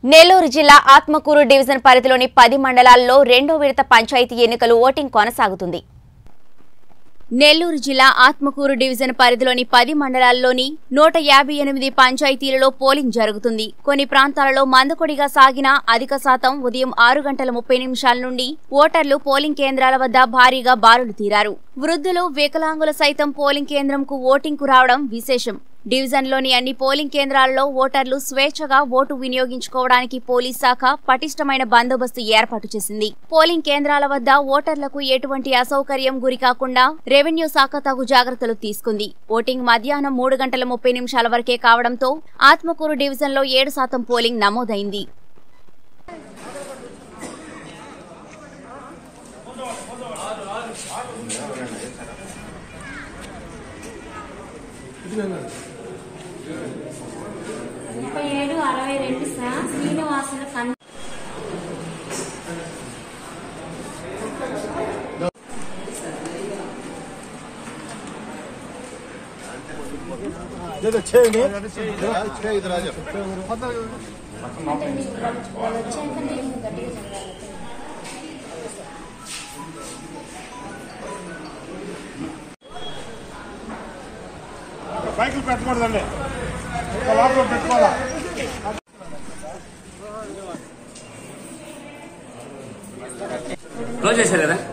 నెల్లూరు జిల్లా ఆత్మకూరు డివిజన్ పరిధిలోని పది మండలాల్లో రెండో విడత పంచాయతీ ఎన్నికలు ఓటింగ్ కొనసాగుతుంది నెల్లూరు జిల్లా ఆత్మకూరు డివిజన్ పరిధిలోని పది మండలాల్లోని నూట యాభై ఎనిమిది పంచాయతీలలో పోలింగ్ జరుగుతుంది కొన్ని ప్రాంతాలలో మందకొడిగా సాగిన అధిక శాతం ఉదయం ఆరు గంటల ముప్పై నిమిషాల నుండి ఓటర్లు పోలింగ్ కేంద్రాల వద్ద భారీగా బారులు తీరారు వృద్ధులు వికలాంగుల సైతం పోలింగ్ కేంద్రంకు ఓటింగ్కు రావడం విశేషం డివిజన్లోని అన్ని పోలింగ్ కేంద్రాల్లో ఓటర్లు స్వేచ్ఛగా ఓటు వినియోగించుకోవడానికి పోలీస్ శాఖ పటిష్టమైన బందోబస్తు ఏర్పాటు చేసింది పోలింగ్ కేంద్రాల వద్ద ఓటర్లకు ఎటువంటి అసౌకర్యం గురికాకుండా రెవెన్యూ శాఖ తగు జాగ్రత్తలు తీసుకుంది ఓటింగ్ మధ్యాహ్నం మూడు గంటల ముప్పై నిమిషాల వరకే కావడంతో ఆత్మకూరు డివిజన్లో ఏడు శాతం పోలింగ్ నమోదైంది ముప్పై ఏడు అరవై రెండు సార్ శ్రీనివాసులు కన్ అంటే మీకు వాళ్ళు వాళ్ళు వచ్చాక నేను గట్టిగా చదవాలి బైకులు పెట్టకూడదండి ఒక లోపల పెట్టుకోవాలా క్లోజ్ చేశారు కదా